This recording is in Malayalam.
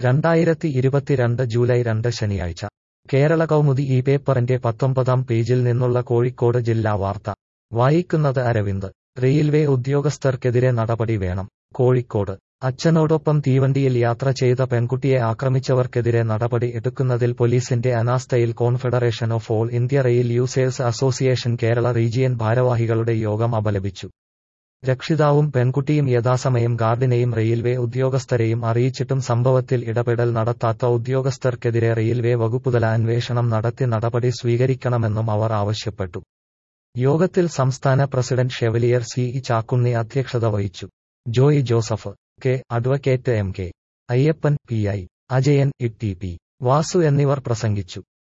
രണ്ടായിരത്തി ഇരുപത്തിരണ്ട് ജൂലൈ രണ്ട് ശനിയാഴ്ച കേരള കൗമുദി ഈ പേപ്പറിന്റെ പത്തൊമ്പതാം പേജിൽ നിന്നുള്ള കോഴിക്കോട് ജില്ലാ വാർത്ത വായിക്കുന്നത് അരവിന്ദ് റെയിൽവേ ഉദ്യോഗസ്ഥർക്കെതിരെ നടപടി വേണം കോഴിക്കോട് അച്ഛനോടൊപ്പം തീവണ്ടിയിൽ യാത്ര ചെയ്ത പെൺകുട്ടിയെ ആക്രമിച്ചവർക്കെതിരെ നടപടി എടുക്കുന്നതിൽ പോലീസിന്റെ അനാസ്ഥയിൽ confederation of all India rail users association Kerala region ഭാരവാഹികളുടെ യോഗം അപലപിച്ചു രക്ഷിതാവും പെൺകുട്ടിയും യഥാസമയം ഗാർഡിനെയും റെയിൽവേ ഉദ്യോഗസ്ഥരെയും അറിയിച്ചിട്ടും സംഭവത്തിൽ ഇടപെടൽ നടത്താത്ത ഉദ്യോഗസ്ഥർക്കെതിരെ റെയിൽവേ വകുപ്പുതല അന്വേഷണം നടത്തി നടപടി സ്വീകരിക്കണമെന്നും അവർ ആവശ്യപ്പെട്ടു യോഗത്തിൽ സംസ്ഥാന പ്രസിഡന്റ് ഷെവലിയർ സി ഇ ചാക്കുണ്ണി അധ്യക്ഷത വഹിച്ചു Joy Joseph K advocate M K Ayyappan P I Ajayan E T P Vasu എന്നിവർ പ്രസംഗിച്ചു